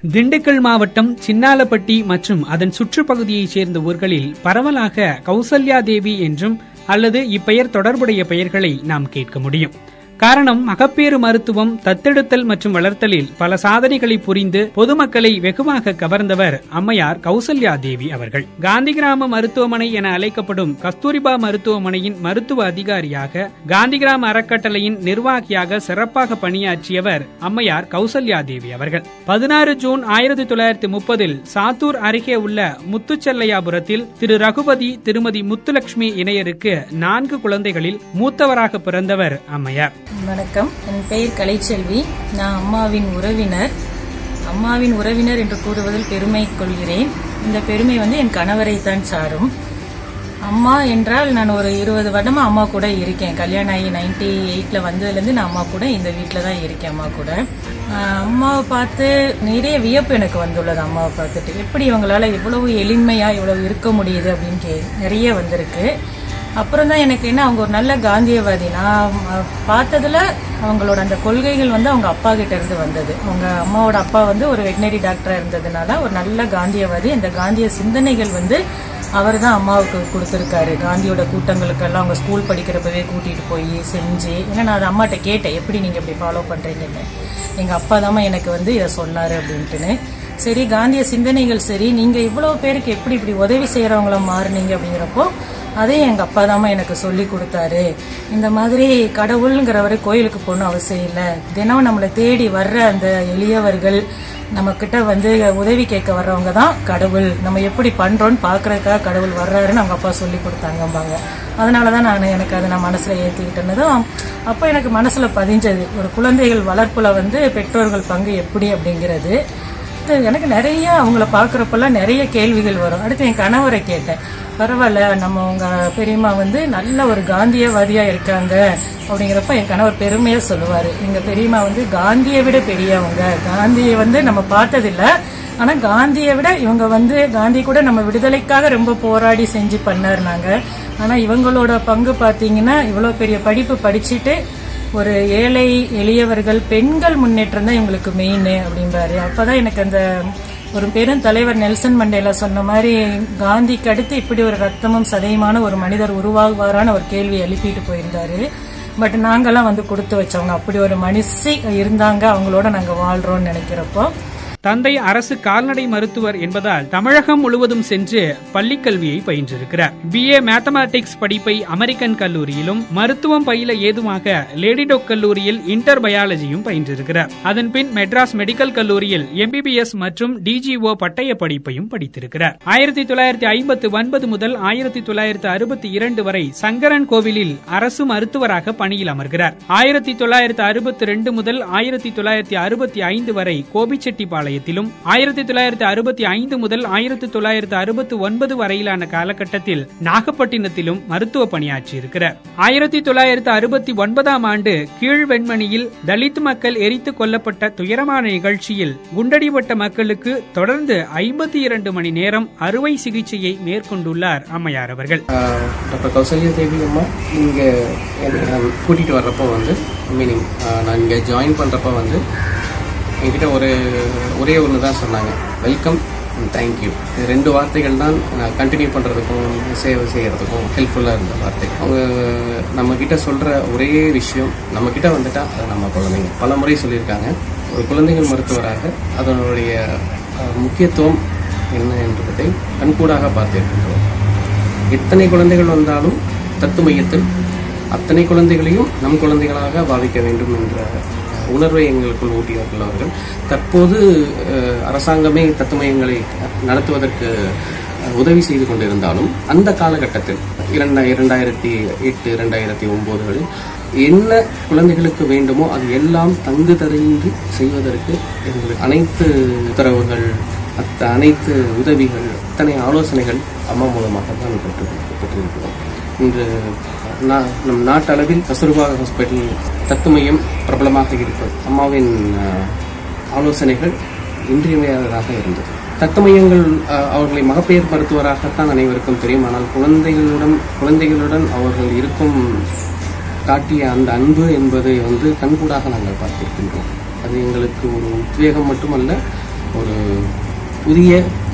திண்டுக்கல் மாவட்டம் சின்னாலப்பட்டி மற்றும் அதன் சுற்றுப்பகுதியைச் சேர்ந்த ஊர்களில் பரவலாக கௌசல்யா தேவி என்றும் அல்லது இப்பெயர் தொடர்புடைய பெயர்களை நாம் கேட்க முடியும் காரணம் மகப்பேறு மருத்துவம் தத்தெடுத்தல் மற்றும் வளர்த்தலில் பல சாதனைகளை புரிந்து பொதுமக்களை வெகுவாக கவர்ந்தவர் அம்மையார் கௌசல்யா தேவி அவர்கள் காந்தி கிராம மருத்துவமனை என அழைக்கப்படும் கஸ்தூரிபா மருத்துவமனையின் மருத்துவ அதிகாரியாக காந்தி கிராம அறக்கட்டளையின் நிர்வாகியாக சிறப்பாக பணியாற்றியவர் அம்மையார் கௌசல்யா தேவி அவர்கள் பதினாறு ஜூன் ஆயிரத்தி தொள்ளாயிரத்தி முப்பதில் சாத்தூர் அருகே உள்ள முத்துச்செல்லையாபுரத்தில் திரு ரகுபதி திருமதி முத்துலட்சுமி இணையருக்கு நான்கு குழந்தைகளில் மூத்தவராக பிறந்தவர் அம்மையார் வணக்கம் என் பெயர் கலைச்செல்வி நான் அம்மாவின் உறவினர் அம்மாவின் உறவினர் என்று கூறுவதில் பெருமை கொள்கிறேன் இந்த பெருமை வந்து என் கணவரை தான் சாரும் அம்மா என்றால் நான் ஒரு இருபது வருடமா அம்மா கூட இருக்கேன் கல்யாணம் ஆகி நைன்டி எயிட்ல வந்ததுலேருந்து நான் அம்மா கூட இந்த வீட்டில் தான் இருக்கேன் அம்மா கூட ஆஹ் அம்மாவை பார்த்து நிறைய வியப்பு எனக்கு வந்துள்ளது அம்மாவை பார்த்துட்டு எப்படி இவங்களால இவ்வளவு எளிமையா இவ்வளவு இருக்க முடியுது அப்படின்னு கே- நிறைய வந்திருக்கு அப்புறம் தான் எனக்கு என்ன அவங்க ஒரு நல்ல காந்தியவாதி நான் அஹ், பார்த்ததுல அவங்களோட அந்த கொள்கைகள் வந்து அவங்க அப்பா கிட்ட இருந்து வந்தது அவங்க அம்மாவோட அப்பா வந்து ஒரு வெட்டினரி டாக்டரா இருந்ததுனால ஒரு நல்ல காந்தியவாதி அந்த காந்திய சிந்தனைகள் வந்து அவர் தான் அம்மாவுக்கு கொடுத்துருக்காரு காந்தியோட கூட்டங்களுக்கெல்லாம் அவங்க ஸ்கூல் படிக்கிறப்பவே கூட்டிட்டு போய் செஞ்சு ஏன்னா நான் அதை அம்மாட்ட கேட்டேன் எப்படி நீங்க இப்படி ஃபாலோ பண்றீங்கன்னு எங்க அப்பா தான் எனக்கு வந்து இதை சொன்னாரு அப்படின்ட்டுன்னு சரி காந்திய சிந்தனைகள் சரி நீங்க இவ்வளவு பேருக்கு எப்படி இப்படி உதவி செய்யறவங்கள மாறுனீங்க அப்படிங்கிறப்போ அதையும் எங்க அப்பா தாமா எனக்கு சொல்லி கொடுத்தாரு இந்த மாதிரி கடவுளுங்கிறவரை கோயிலுக்கு போகணும் அவசியம் இல்லை தினம் நம்மளை தேடி வர்ற அந்த எளியவர்கள் நம்ம கிட்ட வந்து உதவி கேட்க வர்றவங்க தான் கடவுள் நம்ம எப்படி பண்றோம்னு பாக்குறதுக்காக கடவுள் வர்றாருன்னு அவங்க அப்பா சொல்லி கொடுத்தாங்கம்பாங்க அதனாலதான் நான் எனக்கு அதை நான் மனசுல ஏத்திக்கிட்டேன்னதும் அப்போ எனக்கு மனசுல பதிஞ்சது ஒரு குழந்தைகள் வளர்ப்புல வந்து பெற்றோர்கள் பங்கு எப்படி அப்படிங்கிறது அடுத்து எனக்கு நிறைய அவங்கள பாக்குறப்பெல்லாம் நிறைய கேள்விகள் வரும் அடுத்து என் கணவரை கேட்டேன் பரவாயில்ல நம்ம உங்க பெரியம்மா வந்து நல்ல ஒரு காந்தியவாதியா இருக்காங்க அப்படிங்கிறப்ப என் கணவர் பெருமையா சொல்லுவாரு எங்க பெரியம்மா வந்து காந்தியை விட பெரியவங்க காந்தியை வந்து நம்ம பார்த்ததில்ல ஆனா காந்தியை விட இவங்க வந்து காந்தி கூட நம்ம விடுதலைக்காக ரொம்ப போராடி செஞ்சு பண்ணாருனாங்க ஆனா இவங்களோட பங்கு பாத்தீங்கன்னா இவ்வளவு பெரிய படிப்பு படிச்சுட்டு ஒரு ஏழை எளியவர்கள் பெண்கள் முன்னேற்றம் தான் இவங்களுக்கு மெயின் அப்படிம்பாரு அப்பதான் எனக்கு அந்த ஒரு பெரும் தலைவர் நெல்சன் மண்டேலா சொன்ன மாதிரி காந்திக்கு அடுத்து இப்படி ஒரு ரத்தமும் சதையுமான ஒரு மனிதர் உருவாகுவாரான்னு ஒரு கேள்வி எழுப்பிட்டு போயிருந்தாரு பட் நாங்கெல்லாம் வந்து கொடுத்து வச்சவங்க அப்படி ஒரு மனுஷி இருந்தாங்க அவங்களோட நாங்க வாழ்றோம்னு நினைக்கிறப்போ தந்தை அரசு கால்நடை மருத்துவர் என்பதால் தமிழகம் முழுவதும் சென்று பள்ளிக்கல்வியை பயின்றிருக்கிறார் பிஏ மேத்தமேட்டிக்ஸ் படிப்பை அமெரிக்கன் கல்லூரியிலும் மருத்துவம் பயில ஏதுவாக லேடிடோக் கல்லூரியில் இன்டர் பயாலஜியும் பயின்றிருக்கிறார் அதன் பின் மெட்ராஸ் மெடிக்கல் கல்லூரியில் எம்பிபிஎஸ் மற்றும் டிஜிஓ பட்டய படிப்பையும் படித்திருக்கிறார் ஆயிரத்தி தொள்ளாயிரத்தி ஐம்பத்து ஒன்பது முதல் ஆயிரத்தி தொள்ளாயிரத்து அறுபத்தி இரண்டு வரை சங்கரன் கோவிலில் அரசு மருத்துவராக பணியில் அமர்கிறார் ஆயிரத்தி தொள்ளாயிரத்து அறுபத்தி ரெண்டு முதல் ஆயிரத்தி தொள்ளாயிரத்தி அறுபத்தி ஐந்து வரை கோபிச்செட்டிப்பாளையத்திலும் ஆயிரத்தி தொள்ளாயிரத்தி அறுபத்தி ஐந்து முதல் ஆயிரத்தி தொள்ளாயிரத்து அறுபத்தி ஒன்பது வரையிலான காலகட்டத்தில் நாகப்பட்டினத்திலும் மருத்துவ பணியாற்றியிருக்கிறார் ஆயிரத்தி தொள்ளாயிரத்து அறுபத்தி ஒன்பதாம் ஆண்டு கீழ்வெண்மணியில் தலித் மக்கள் எரித்து கொல்லப்பட்ட துயரமான நிகழ்ச்சியில் குண்டடிபட்ட மக்களுக்கு தொடர்ந்து ஐம்பத்தி இரண்டு மணி நேரம் அறுவை சிகிச்சையை மேற்கொண்டுள்ளார் அம்மையார் அவர்கள் ஆஹ் டாக்டர் கௌசல்யா தேவி அம்மா இங்கே கூட்டிகிட்டு வர்றப்போ வந்து மீனிங் நான் இங்கே ஜாயின் பண்ணுறப்போ வந்து என்கிட்ட ஒரு ஒரே ஒன்று தான் சொன்னாங்க வெல்கம் தேங்க்யூ இது ரெண்டு வார்த்தைகள் தான் நான் கண்டினியூ பண்ணுறதுக்கும் சேவை செய்கிறதுக்கும் ஹெல்ப்ஃபுல்லாக இருந்த வார்த்தை அவங்க நம்ம கிட்ட சொல்கிற ஒரே விஷயம் நம்ம கிட்ட வந்துட்டா அது நம்ம குழந்தைங்க பல முறை சொல்லியிருக்காங்க ஒரு குழந்தைகள் மருத்துவராக அதனுடைய ஆஹ், முக்கியத்துவம் என்ன என்பதை கண்கூடாக பார்த்திருக்கின்றோம் எத்தனை குழந்தைகள் வந்தாலும் தத்து மையத்தில் அத்தனை குழந்தைகளையும் நம் குழந்தைகளாக பாவிக்க வேண்டும் என்ற உணர்வை எங்களுக்குள் ஊட்டியவர்கள் அவர்கள் தற்போது அஹ், அரசாங்கமே தத்து மையங்களை நடத்துவதற்கு அஹ், உதவி செய்து கொண்டிருந்தாலும் அந்த காலகட்டத்தில் இரண்டா இரண்டாயிரத்தி எட்டு இரண்டாயிரத்தி ஒன்பதுகளில் என்ன குழந்தைகளுக்கு வேண்டுமோ அது எல்லாம் தங்கு தடையின்றி செய்வதற்கு எங்களுக்கு அனைத்து உத்தரவுகள் அத்த அனைத்து உதவிகள் அத்தனை ஆலோசனைகள் அம்மா மூலமாக தான் பெற்று பெற்றிருக்கிறோம் இன்று நா- நம் நாட்டளவில் கஸ்தூர்பா ஹாஸ்பிட்டல் தத்துமையம் பிரபலமாக இருப்பது அம்மாவின் அஹ், ஆலோசனைகள் இன்றியமையாததாக இருந்தது தத்துமையங்கள் அஹ், அவர்களை மகப்பேறு மருத்துவராகத்தான் அனைவருக்கும் தெரியும் ஆனால் குழந்தைகளுடன் குழந்தைகளுடன் அவர்கள் இருக்கும் காட்டிய அந்த அன்பு என்பதை வந்து கண்கூடாக நாங்கள் பார்த்திருக்கின்றோம் அது எங்களுக்கு ஒரு உத்வேகம் மட்டுமல்ல ஒரு புதிய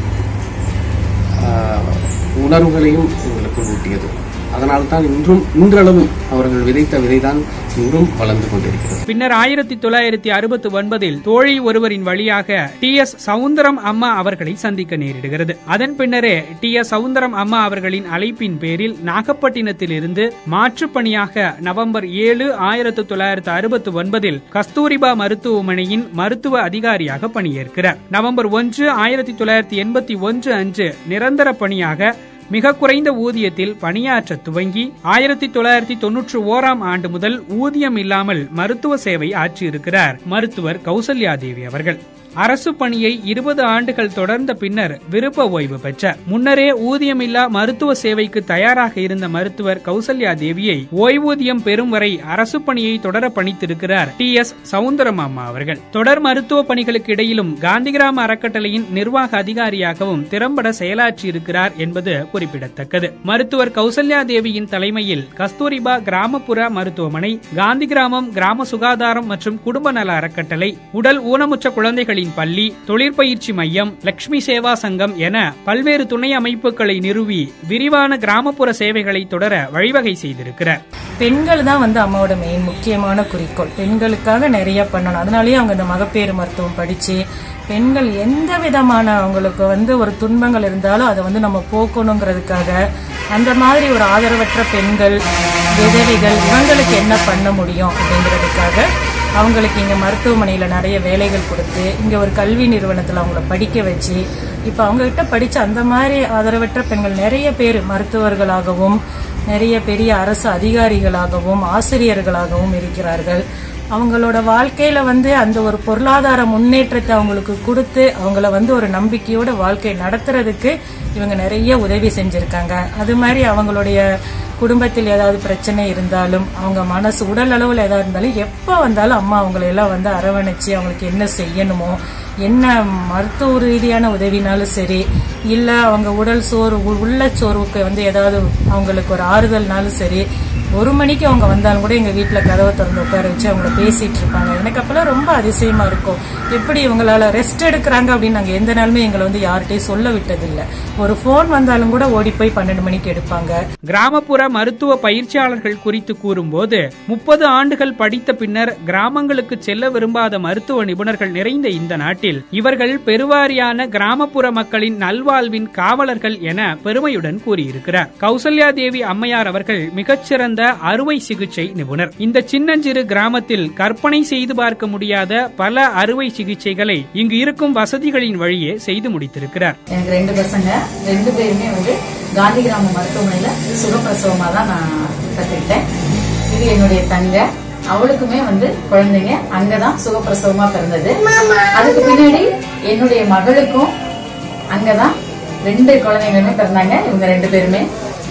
ஆஹ், உணர்வுகளையும் எங்களுக்குள் ஊட்டியது அதனால்தான் இன்றும் இன்றளவும் அவர்கள் விதைத்த விதைதான் இன்றும் வளர்ந்து கொண்டிருக்கிறது பின்னர் ஆயிரத்தி தொள்ளாயிரத்தி அறுபத்தி ஒன்பதில் தோழி ஒருவரின் வழியாக டி எஸ் சவுந்தரம் அம்மா அவர்களை சந்திக்க நேரிடுகிறது அதன் பின்னரே டி எஸ் சவுந்தரம் அம்மா அவர்களின் அழைப்பின் பேரில் நாகப்பட்டினத்திலிருந்து மாற்றுப் பணியாக நவம்பர் ஏழு ஆயிரத்தி தொள்ளாயிரத்தி அறுபத்தி ஒன்பதில் கஸ்தூரிபா மருத்துவமனையின் மருத்துவ அதிகாரியாக பணியேற்கிறார் நவம்பர் ஒன்று ஆயிரத்தி தொள்ளாயிரத்தி எண்பத்தி ஒன்று அன்று நிரந்தர பணியாக மிக குறைந்த ஊதியத்தில் பணியாற்ற துவங்கி ஆயிரத்தி தொள்ளாயிரத்தி தொன்னூற்றி ஓராம் ஆண்டு முதல் ஊதியம் இல்லாமல் மருத்துவ சேவை ஆற்றியிருக்கிறார் மருத்துவர் கௌசல்யா தேவி அவர்கள் அரசு பணியை இருபது ஆண்டுகள் தொடர்ந்த பின்னர் விருப்ப ஓய்வு பெற்றார் முன்னரே ஊதியமில்லா மருத்துவ சேவைக்கு தயாராக இருந்த மருத்துவர் கௌசல்யா தேவியை ஓய்வூதியம் பெறும் வரை அரசு பணியை தொடர பணித்திருக்கிறார் டி எஸ் சவுந்தரமாமா அவர்கள் தொடர் மருத்துவ பணிகளுக்கு இடையிலும் காந்திகிராம அறக்கட்டளையின் நிர்வாக அதிகாரியாகவும் திறம்பட செயலாற்றியிருக்கிறார் என்பது குறிப்பிடத்தக்கது மருத்துவர் கௌசல்யா தேவியின் தலைமையில் கஸ்தூரிபா கிராமப்புற மருத்துவமனை காந்தி கிராமம் கிராம சுகாதாரம் மற்றும் குடும்ப நல அறக்கட்டளை உடல் ஊனமுற்ற குழந்தைகளின் பள்ளி தொழிற்பயிற்சி மையம் லட்சுமி சேவா சங்கம் என பல்வேறு துணை அமைப்புகளை நிறுவி விரிவான கிராமப்புற சேவைகளை தொடர வழிவகை செய்திருக்கிறார் பெண்கள் தான் வந்து அம்மாவோட மெயின் முக்கியமான குறிக்கோள் பெண்களுக்காக நிறைய பண்ணணும் அதனாலேயே அவங்க இந்த மகப்பேறு மருத்துவம் படிச்சு பெண்கள் எந்த விதமான அவங்களுக்கு வந்து ஒரு துன்பங்கள் இருந்தாலும் அதை வந்து நம்ம போக்கணுங்கிறதுக்காக அந்த மாதிரி ஒரு ஆதரவற்ற பெண்கள் விதவைகள் இவங்களுக்கு என்ன பண்ண முடியும் அப்படிங்கிறதுக்காக அவங்களுக்கு இங்க மருத்துவமனையில நிறைய வேலைகள் கொடுத்து இங்க ஒரு கல்வி நிறுவனத்துல அவங்கள படிக்க வச்சு இப்ப அவங்க கிட்ட படிச்ச அந்த மாதிரி ஆதரவற்ற பெண்கள் நிறைய பேர் மருத்துவர்களாகவும் நிறைய பெரிய அரசு அதிகாரிகளாகவும் ஆசிரியர்களாகவும் இருக்கிறார்கள் அவங்களோட வாழ்க்கையில வந்து அந்த ஒரு பொருளாதார முன்னேற்றத்தை அவங்களுக்கு கொடுத்து அவங்கள வந்து ஒரு நம்பிக்கையோட வாழ்க்கை நடத்துறதுக்கு இவங்க நிறைய உதவி செஞ்சிருக்காங்க அது மாதிரி அவங்களுடைய குடும்பத்தில் ஏதாவது பிரச்சனை இருந்தாலும் அவங்க மனசு உடல் அளவில் ஏதாவது இருந்தாலும் எப்போ வந்தாலும் அம்மா அவங்களை எல்லாம் வந்து அரவணைச்சு அவங்களுக்கு என்ன செய்யணுமோ என்ன மருத்துவ ரீதியான உதவினாலும் சரி இல்ல அவங்க உடல் சோர்வு உள்ள சோர்வுக்கு வந்து ஏதாவது அவங்களுக்கு ஒரு ஆறுதல்னாலும் சரி ஒரு மணிக்கு அவங்க வந்தாலும் கூட எங்க வீட்டுல கதவை திறந்து உட்கார வச்சு அவங்கள பேசிட்டு இருப்பாங்க எனக்கு அப்பெல்லாம் ரொம்ப அதிசயமா இருக்கும் எப்படி இவங்களால ரெஸ்ட் எடுக்கிறாங்க அப்படின்னு நாங்க எந்த நாளுமே எங்களை வந்து யார்கிட்டயும் சொல்ல விட்டதில்லை ஒரு ஃபோன் வந்தாலும் கூட ஓடி போய் பன்னெண்டு மணிக்கு எடுப்பாங்க கிராமப்புற மருத்துவ பயிற்சியாளர்கள் குறித்து கூறும்போது முப்பது ஆண்டுகள் படித்த பின்னர் கிராமங்களுக்கு செல்ல விரும்பாத மருத்துவ நிபுணர்கள் நிறைந்த இந்த நாட்டில் இவர்கள் பெருவாரியான கிராமப்புற மக்களின் நல்வாழ்வின் காவலர்கள் என பெருமையுடன் கூறியிருக்கிறார் கௌசல்யா தேவி அம்மையார் அவர்கள் மிகச்சிறந்த அறுவை சிகிச்சை நிபுணர் இந்த சின்னஞ்சிறு கிராமத்தில் கற்பனை செய்து பார்க்க முடியாத பல அறுவை சிகிச்சைகளை இங்கு இருக்கும் வசதிகளின் வழியே செய்து முடித்திருக்கிறார் எனக்கு ரெண்டு பசங்க ரெண்டு பேருமே வந்து காந்தி கிராம மருத்துவமனையில சுகப்பிரசவமா தான் நான் கத்துக்கிட்டேன் இது என்னுடைய தங்க அவளுக்குமே வந்து குழந்தைங்க அங்கதான் சுகப்பிரசவமா பிறந்தது அதுக்கு பின்னாடி என்னுடைய மகளுக்கும் அங்கதான் ரெண்டு குழந்தைங்களுமே பிறந்தாங்க இவங்க ரெண்டு பேருமே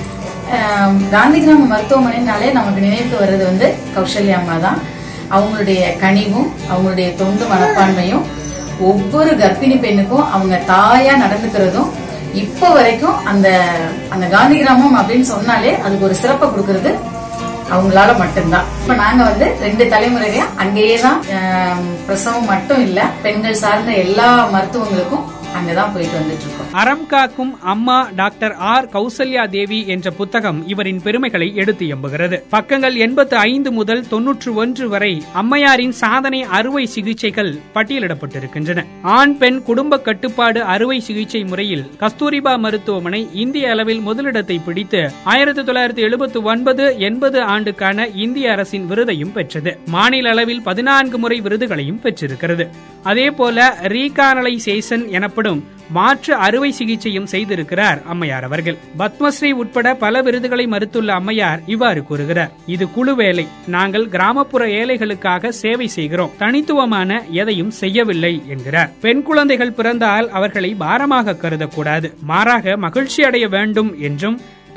ஆம், காந்தி கிராம மருத்துவமனைனாலே நமக்கு நினைவுக்கு வர்றது வந்து கௌசல்யா அம்மா தான் அவங்களுடைய கனிவும் அவங்களுடைய தொண்டு மனப்பான்மையும் ஒவ்வொரு கர்ப்பிணி பெண்ணுக்கும் அவங்க தாயா நடந்துக்கிறதும் இப்போ வரைக்கும் அந்த அந்த காந்தி கிராமம் அப்படின்னு சொன்னாலே அதுக்கு ஒரு சிறப்பை கொடுக்கறது அவங்களால மட்டும்தான் இப்ப நாங்க வந்து ரெண்டு தலைமுறையா அங்கேயே தான் ஆம், பிரசவம் மட்டும் இல்ல பெண்கள் சார்ந்த எல்லா மருத்துவங்களுக்கும் அங்கதான் போயிட்டு வந்துட்டு இருக்கோம் அறம் காக்கும் அம்மா டாக்டர் ஆர் கௌசல்யா தேவி என்ற புத்தகம் இவரின் பெருமைகளை எடுத்து எம்புகிறது பக்கங்கள் எண்பத்து ஐந்து முதல் தொன்னூற்று ஒன்று வரை அம்மையாரின் சாதனை அறுவை சிகிச்சைகள் பட்டியலிடப்பட்டிருக்கின்றன ஆண் பெண் குடும்ப கட்டுப்பாடு அறுவை சிகிச்சை முறையில் கஸ்தூரிபா மருத்துவமனை இந்திய அளவில் முதலிடத்தை பிடித்து ஆயிரத்தி தொள்ளாயிரத்தி எழுபத்தி ஒன்பது எண்பது ஆண்டுக்கான இந்திய அரசின் விருதையும் பெற்றது மாநில அளவில் பதினான்கு முறை விருதுகளையும் பெற்றிருக்கிறது அதேபோல ரீகானலைசேஷன் எனப்படும் மாற்று அறுவை சிகிச்சையும் செய்திருக்கிறார் அம்மையார் அவர்கள் பத்மஸ்ரீ உட்பட பல விருதுகளை மறுத்துள்ள அம்மையார் இவ்வாறு கூறுகிறார் இது குழு வேலை நாங்கள் கிராமப்புற ஏழைகளுக்காக சேவை செய்கிறோம் தனித்துவமான எதையும் செய்யவில்லை என்கிறார் பெண் குழந்தைகள் பிறந்தால் அவர்களை பாரமாக கருதக்கூடாது மாறாக மகிழ்ச்சி அடைய வேண்டும் என்றும்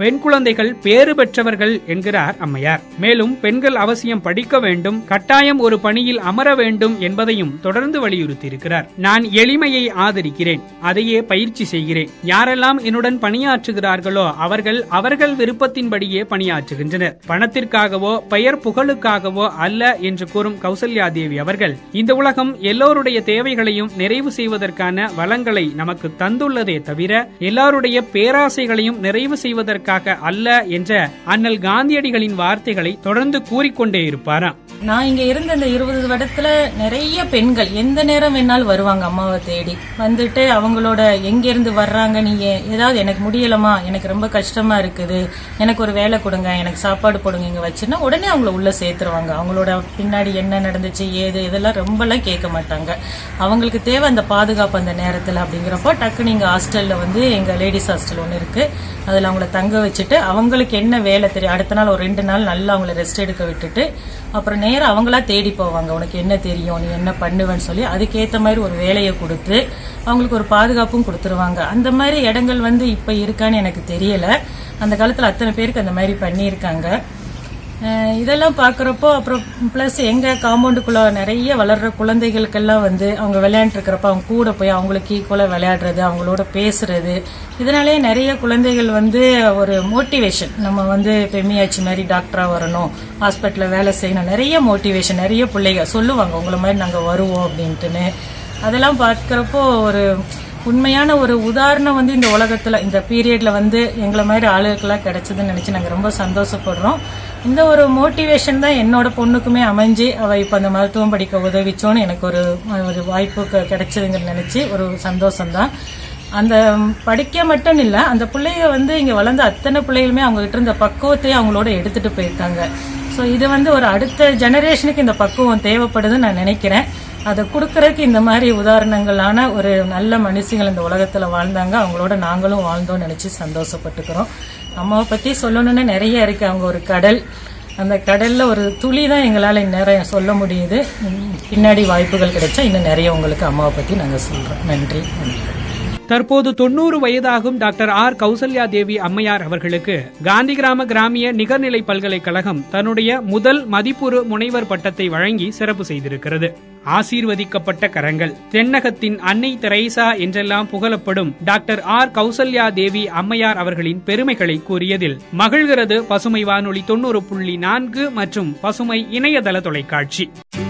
பெண் குழந்தைகள் பேறு பெற்றவர்கள் என்கிறார் அம்மையார் மேலும் பெண்கள் அவசியம் படிக்க வேண்டும் கட்டாயம் ஒரு பணியில் அமர வேண்டும் என்பதையும் தொடர்ந்து வலியுறுத்தியிருக்கிறார் நான் எளிமையை ஆதரிக்கிறேன் அதையே பயிற்சி செய்கிறேன் யாரெல்லாம் என்னுடன் பணியாற்றுகிறார்களோ அவர்கள் அவர்கள் விருப்பத்தின்படியே பணியாற்றுகின்றனர் பணத்திற்காகவோ பெயர் புகழுக்காகவோ அல்ல என்று கூறும் கௌசல்யா தேவி அவர்கள் இந்த உலகம் எல்லோருடைய தேவைகளையும் நிறைவு செய்வதற்கான வளங்களை நமக்கு தந்துள்ளதே தவிர எல்லாருடைய பேராசைகளையும் நிறைவு செய்வதற்காக அல்ல என்ற அண்ணல் காந்தியடிகளின் வார்த்தைகளை தொடர்ந்து கூறிக்கொண்டே இருப்பாராம் நான் இங்க இருந்த இந்த இருபது வருடத்துல நிறைய பெண்கள் எந்த நேரம் வேணாலும் வருவாங்க அம்மாவை தேடி வந்துட்டு அவங்களோட எங்க இருந்து வர்றாங்க நீங்க ஏதாவது எனக்கு முடியலமா எனக்கு ரொம்ப கஷ்டமா இருக்குது எனக்கு ஒரு வேலை கொடுங்க எனக்கு சாப்பாடு போடுங்க இங்க வச்சுன்னா உடனே அவங்கள உள்ள சேர்த்துருவாங்க அவங்களோட பின்னாடி என்ன நடந்துச்சு ஏது இதெல்லாம் ரொம்பலாம் கேட்க மாட்டாங்க அவங்களுக்கு தேவை அந்த பாதுகாப்பு அந்த நேரத்துல அப்படிங்கிறப்போ டக்கு நீங்க ஹாஸ்டல்ல வந்து எங்க லேடிஸ் ஹாஸ்டல் ஒன்று இருக்கு அதுல அவங்கள தங்க வச்சுட்டு அவங்களுக்கு என்ன வேலை தெரியும் அடுத்த நாள் ஒரு ரெண்டு நாள் நல்லா அவங்கள ரெஸ்ட் எடுக்க விட்டுட்டு அப்புறம் நேரம் அவங்களா தேடி போவாங்க உனக்கு என்ன தெரியும் நீ என்ன பண்ணுவேன்னு சொல்லி அதுக்கேத்த மாதிரி ஒரு வேலையை கொடுத்து அவங்களுக்கு ஒரு பாதுகாப்பும் கொடுத்துருவாங்க அந்த மாதிரி இடங்கள் வந்து இப்ப இருக்கான்னு எனக்கு தெரியல அந்த காலத்துல அத்தனை பேருக்கு அந்த மாதிரி பண்ணியிருக்காங்க அஹ் இதெல்லாம் பாக்குறப்போ அப்புறம் பிளஸ் எங்க காம்பவுண்டுக்குள்ள நிறைய வளர்ற குழந்தைகளுக்கெல்லாம் வந்து அவங்க விளையாண்டு இருக்கிறப்ப அவங்க கூட போய் அவங்களுக்கு ஈக்குவலா விளையாடுறது அவங்களோட பேசுறது இதனாலே நிறைய குழந்தைகள் வந்து ஒரு மோட்டிவேஷன் நம்ம வந்து பெம்மியாச்சி மாதிரி டாக்டரா வரணும் ஹாஸ்பிட்டல்ல வேலை செய்யணும் நிறைய மோட்டிவேஷன் நிறைய பிள்ளைங்க சொல்லுவாங்க உங்களை மாதிரி நாங்க வருவோம் அப்படின்ட்டுன்னு அதெல்லாம் பார்க்கறப்போ ஒரு உண்மையான ஒரு உதாரணம் வந்து இந்த உலகத்துல இந்த பீரியட்ல வந்து எங்களை மாதிரி ஆளுகளுக்கெல்லாம் கிடைச்சதுன்னு நினைச்சு நாங்க ரொம்ப சந்தோஷப்படுறோம் இந்த ஒரு மோட்டிவேஷன் தான் என்னோட பொண்ணுக்குமே அமைஞ்சு அவ இப்ப அந்த மருத்துவம் படிக்க உதவிச்சோன்னு எனக்கு ஒரு ஒரு வாய்ப்பு க- கிடைச்சதுங்க நினைச்சு ஒரு சந்தோஷம்தான் அந்த படிக்க மட்டும் இல்ல அந்த பிள்ளைங்க வந்து இங்க வளர்ந்த அத்தனை பிள்ளைகளுமே அவங்க கிட்ட இருந்த பக்குவத்தையும் அவங்களோட எடுத்துட்டு போயிருக்காங்க சோ இது வந்து ஒரு அடுத்த ஜெனரேஷனுக்கு இந்த பக்குவம் தேவைப்படுதுன்னு நான் நினைக்கிறேன் அதை கொடுக்கறதுக்கு இந்த மாதிரி உதாரணங்களான ஒரு நல்ல மனுஷங்கள் இந்த உலகத்துல வாழ்ந்தாங்க அவங்களோட நாங்களும் வாழ்ந்தோம்னு நினைச்சு சந்தோஷப்பட்டுக்கிறோம் அம்மாவை பத்தி சொல்லணும்னு நிறைய இருக்கு அவங்க ஒரு கடல் அந்த கடல்ல ஒரு துளி தான் எங்களால நிறைய சொல்ல முடியுது உம், பின்னாடி வாய்ப்புகள் கிடைச்சா இன்னும் நிறைய உங்களுக்கு அம்மாவை பத்தி நாங்க சொல்றோம் நன்றி வணக்கம் தற்போது தொண்ணூறு வயதாகும் டாக்டர் ஆர் கௌசல்யா தேவி அம்மையார் அவர்களுக்கு காந்தி கிராம கிராமிய நிகர்நிலை பல்கலைக்கழகம் தன்னுடைய முதல் மதிப்புறு முனைவர் பட்டத்தை வழங்கி சிறப்பு செய்திருக்கிறது ஆசீர்வதிக்கப்பட்ட கரங்கள் தென்னகத்தின் அன்னை தெரேசா என்றெல்லாம் புகழப்படும் டாக்டர் ஆர் கௌசல்யா தேவி அம்மையார் அவர்களின் பெருமைகளை கூறியதில் மகிழ்கிறது பசுமை வானொலி தொண்ணூறு புள்ளி நான்கு மற்றும் பசுமை இணையதள தொலைக்காட்சி